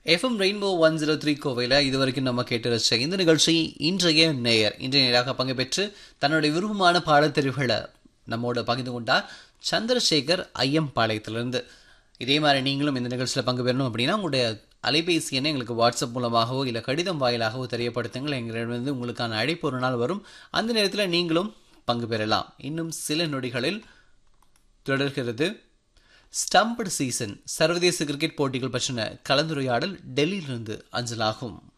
FM rainbow one zero three கோவையில் இது வரைக்கும் நம்ம கேட்டு ரசிச்ச இந்த நிகழ்ச்சி இன்றைய நேயர் இன்றைய நேராக பங்கு பெற்று தன்னுடைய விருப்பமான பாடத்தெரிவுகளை நம்மோட பகிர்ந்து கொண்டார் சந்திரசேகர் ஐயம்பாளையத்திலிருந்து இதே மாதிரி நீங்களும் இந்த நிகழ்ச்சியில் பங்கு பெறணும் அப்படின்னா உங்களுடைய அலைபேசி எண்ணை எங்களுக்கு வாட்ஸ்அப் மூலமாகவோ இல்லை கடிதம் வாயிலாகவோ தெரியப்படுத்துங்கள் எங்களிடமிருந்து உங்களுக்கான அழைப்பு ஒரு நாள் வரும் அந்த நேரத்தில் நீங்களும் பங்கு பெறலாம் இன்னும் சில நொடிகளில் தொடர்கிறது ஸ்டம்படு சீசன் சர்வதேச கிரிக்கெட் போட்டிகள் பற்றின கலந்துரையாடல் டெல்லியிலிருந்து அஞ்சலாகும்